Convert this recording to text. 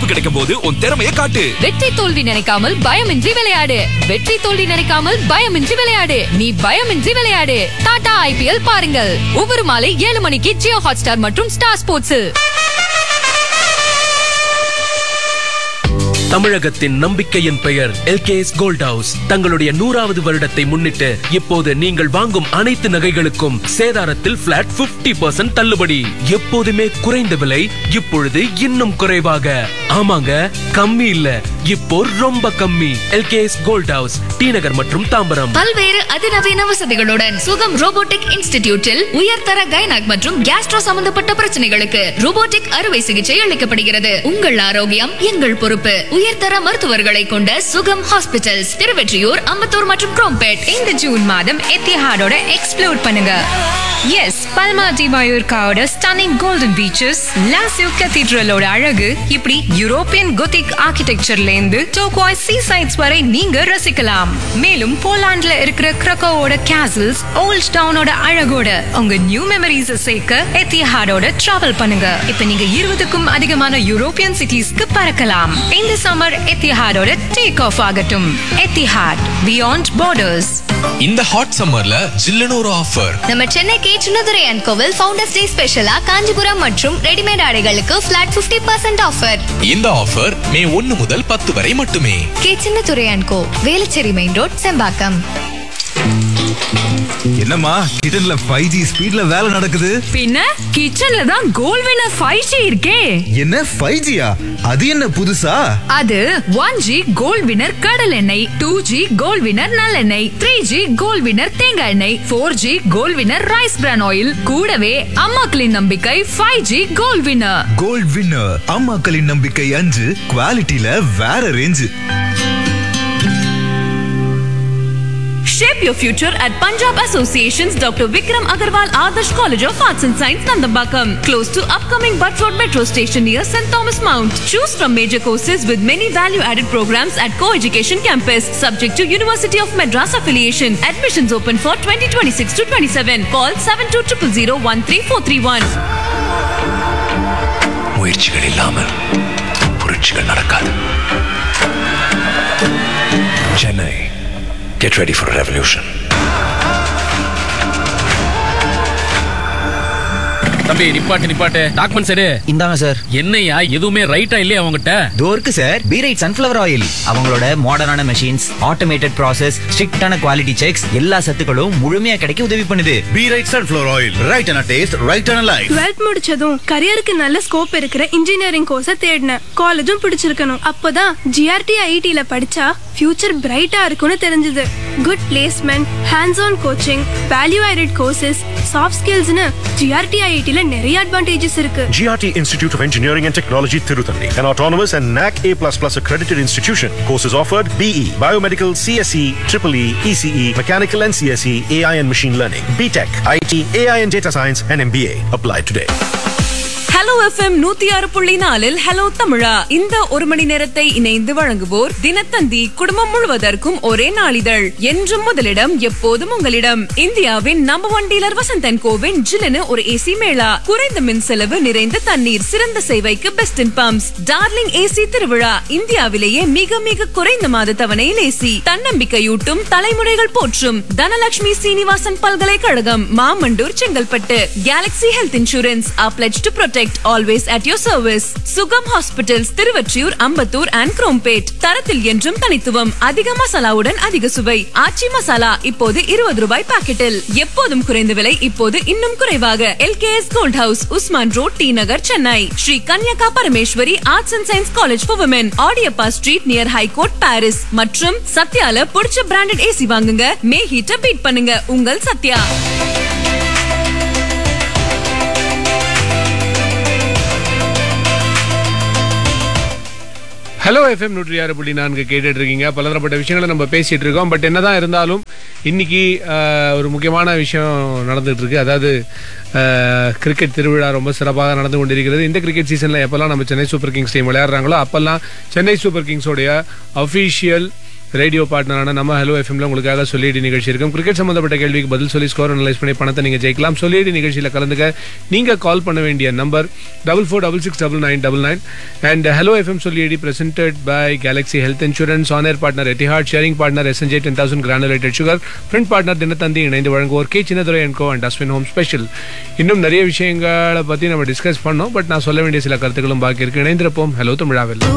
கிடைக்கும் போது உன் திறமையை காட்டு வெற்றி தோல்வி நினைக்காமல் பயமின்றி விளையாடு வெற்றி தோல்வி நினைக்காமல் பயமின்றி விளையாடு நீ பயமின்றி விளையாடு டாடா ஐபிஎல் பாருங்கள் ஒவ்வொரு மாலை ஏழு மணிக்கு ஜியோ ஹாட்ஸ்டார் மற்றும் ஸ்டார் ஸ்போர்ட்ஸில் தமிழகத்தின் நம்பிக்கையின் பெயர் எல்கேஎஸ் கோல்ட் ஹவுஸ் தங்களுடைய நூறாவது வருடத்தை முன்னிட்டு இப்போது நீங்கள் வாங்கும் அனைத்து நகைகளுக்கும் சேதாரத்தில் பிளாட் 50% தள்ளுபடி எப்போதுமே குறைந்த விலை இப்பொழுது இன்னும் குறைவாக ஆமாங்க கம்மி இல்ல இப்போ ரொம்ப கம்மி LKS gold house T Nagar மற்றும் தாம்பரம் பல்வேறு அதிநவீன வசதிகளுடன் சுகம் ரோபோட்டிக் இன்ஸ்டிடியூட்டில் உயர்தர கைனக் மற்றும் கேஸ்ட்ரோ சம்பந்தப்பட்ட பிரச்சனைகளுக்கு ரோபோட்டிக் அறுவை சிகிச்சை அளிக்கப்படுகிறது உங்கள் ஆரோக்கியம் எங்கள் பொறுப்பு உயர்தர மருத்துவர்களை கொண்ட சுகம் ஹாஸ்பிட்டல்ஸ் திருவெற்றியூர் அம்பத்தூர் மற்றும் குரோம்பேட் இந்த ஜூன் மாதம் எத்திஹாடோட எக்ஸ்ப்ளோர் பண்ணுங்க எஸ் பல்மா டி மயூர்காவோட ஸ்டன்னிங் கோல்டன் பீச்சஸ் லாசியோ கத்தீட்ரலோட அழகு இப்படி யூரோப்பியன் கொத்திக் ஆர்கிடெக்சர்ல இருந்து டோக்வாய் சீ சைட்ஸ் வரை நீங்க ரசிக்கலாம் மேலும் போலாண்ட்ல இருக்கிற கிரக்கோவோட கேசல்ஸ் ஓல்ட் டவுனோட அழகோட உங்க நியூ மெமரிஸ் சேர்க்க எத்திஹாடோட டிராவல் பண்ணுங்க இப்ப நீங்க இருபதுக்கும் அதிகமான யூரோப்பியன் சிட்டிஸ்க்கு பறக்கலாம் இந்த சம்மர் எத்திஹாடோட டேக் ஆஃப் ஆகட்டும் எத்திஹாட் பியாண்ட் பார்டர்ஸ் இந்த ஹாட் சம்மர்ல ஜில்லுன்னு ஒரு ஆஃபர் நம்ம சென்னை கே சின்னதுரை அண்ட் கோவில் ஃபவுண்டர்ஸ் டே ஸ்பெஷலா காஞ்சிபுரம் மற்றும் ரெடிமேட் ஆடைகளுக்கு பிளாட் 50% பர்சன்ட் ஆஃபர் இந்த ஆஃபர் மே ஒன்னு முதல் பத்து வரை மட்டுமே K Chinnadurai and co Velachery main road Sembakkam என்னம்மா கிச்சன்ல ஃபைவ் ஜி ஸ்பீட்ல வேலை நடக்குது பின்ன கிச்சன்ல தான் கோல் வினர் ஃபைவ் ஜி இருக்கே என்ன ஃபைவ் ஜியா அது என்ன புதுசா அது ஒன் ஜி கோல்ட் வினர் கடல் எண்ணெய் டூ ஜி கோல்ட் வினர் நல்லெண்ணெய் த்ரீ ஜி கோல்ட் வினர் தேங்காய் எண்ணெய் four G gold winner rice bran oil கூடவே அம்மாக்களின் நம்பிக்கை five G gold winner gold winner அம்மாக்களின் நம்பிக்கை அஞ்சு குவாலிட்டியில வேற range Shape your future at Punjab Association's Dr. Vikram Agarwal Adarsh College of Arts and Science, Nandambakam, close to upcoming Butt Road Metro Station near St. Thomas Mount. Choose from major courses with many value-added programs at Co-Education Campus, subject to University of Madras affiliation. Admissions open for 2026 to 27. Call 7200 முயற்சிகள் இல்லாமல் புரட்சிகள் நடக்காது Chennai get ready for revolution தம்பி நிப்பாட்டு நிப்பாட்டு documents எடு இந்தாங்க sir என்னையா எதுவுமே ரைட்டா இல்லையா அவங்ககிட்ட இதோ இருக்கு சார் பீரைட் சன்ஃபிளவர் ஆயில் அவங்களோட மாடர்னான மெஷின்ஸ் ஆட்டோமேட்டட் ப்ராசஸ் ஸ்ட்ரிக்டான குவாலிட்டி செக்ஸ் எல்லா சத்துக்களும் முழுமையா கிடைக்க உதவி பண்ணுது be right sunflower oil right and taste right and life twelfth முடிச்சதும் கரியருக்கு நல்ல ஸ்கோப் இருக்கிற இன்ஜினியரிங் கோர்ஸை தேடினேன் காலேஜும் பிடிச்சிருக்கணும் அப்போதான் ஜிஆர்டி ஐடில படிச்சா ஃபியூச்சர் பிரைட்டா இருக்கும்னு தெரிஞ்சது good placement hands on coaching value added courses soft ஸ்கில்ஸ்னு ஜிஆர்டி ஐடில நிறைய அட்வான்டேஜஸ் இருக்கு GRT Institute of Engineering and Technology, Tiruthanni, an autonomous and NAC A++ accredited institution. Courses offered BE, Biomedical, CSE, EEE, ECE, Mechanical and CSE, AI and Machine Learning, BTech, IT, AI and Data Science, and MBA. Apply today. Hello FM நூத்தி ஆறு புள்ளி நாலில் hello தமிழா இந்த ஒரு மணி நேரத்தை இணைந்து வழங்குவோர் தினத்தந்தி குடும்பம் முழுவதற்கும் ஒரே நாளிதழ் என்றும் முதலிடம் எப்போதும் உங்களிடம் இந்தியாவின் நம்பர் ஒன் டீலர் வசந்தன் கோவின் ஜில்லுன்னு ஒரு ஏசி மேளா குறைந்த மின் செலவு நிறைந்த தண்ணீர் சிறந்த சேவைக்கு best in pumps darling AC திருவிழா இந்தியாவிலேயே மிக மிக குறைந்த மாத தவணையில் ஏசி தன்னம்பிக்கையூட்டும் தலைமுறைகள் போற்றும் தனலட்சுமி சீனிவாசன் பல்கலைக்கழகம் Mamandur Chengalpattu Galaxy health insurance a pledge to protect always at your service Sugam hospitals Thiruvottiyur Ambattur and Chromepet தரத்தில் என்றும் தனித்துவம் அதிக மசாலாவுடன் அதிக சுவை ஆச்சி மசாலா இப்போது இருபது ரூபாய் பாக்கெட்டில் எப்போதும் குறைந்த விலை இப்போது இன்னும் குறைவாக LKS gold house Usman road T Nagar Chennai Sri Kanyaka Parameswari arts and science college for women Adiyappa street near high court Parrys மற்றும் சத்யால பிடிச்ச பிராண்டட் ஏசி வாங்குங்க மே ஹீட்ட பீட் பண்ணுங்க உங்கள் சத்யா ஹலோ எஃப்எம் நூற்றி ஆறு புள்ளி நான்கு கேட்டுட்டு இருக்கீங்க பலதரப்பட்ட விஷயங்களை நம்ம பேசிட்டு இருக்கோம் பட் என்னதான் இருந்தாலும் இன்னைக்கு ஆஹ், ஒரு முக்கியமான விஷயம் நடந்துட்டு இருக்கு அதாவது ஆஹ், கிரிக்கெட் திருவிழா ரொம்ப சிறப்பாக நடந்து கொண்டிருக்கிறது இந்த கிரிக்கெட் சீசன்ல எப்பெல்லாம் நம்ம சென்னை சூப்பர் கிங்ஸ் டீம் விளையாடுறாங்களோ அப்பெல்லாம் சென்னை சூப்பர் கிங்ஸோடைய அஃபீஷியல் ரேடியோ பார்ட்னரான நம்ம ஹலோ எஃப்எம்ல உங்களுக்காக சொல்லிடி நிகழ்ச்சி இருக்கும் கிரிக்கெட் சம்பந்தப்பட்ட கேள்விக்கு பதில் சொல்லி ஸ்கோர் அனலைஸ் பண்ணி பணத்தை நீங்க ஜெயிக்கலாம் சொல்லிடி நிகழ்ச்சியில் கலந்துக்க நீங்க கால் பண்ண வேண்டிய number double four double six double nine double nine and hello FM சொல்லிடி presented by Galaxy health insurance honour partner Etihad sharing partner SNJ ten thousand granulated sugar friend partner Dinathanthi இணைந்து வழங்குவோர் K Chinnadurai and co and டஸ்பின் home special இன்னும் நிறைய விஷயங்களை பத்தி நம்ம discuss பண்ணோம் பட் நான் சொல்ல வேண்டிய சில கருத்துக்களும் பாக்கி இருக்கு இணைந்திருப்போம் ஹலோ தமிழாவில்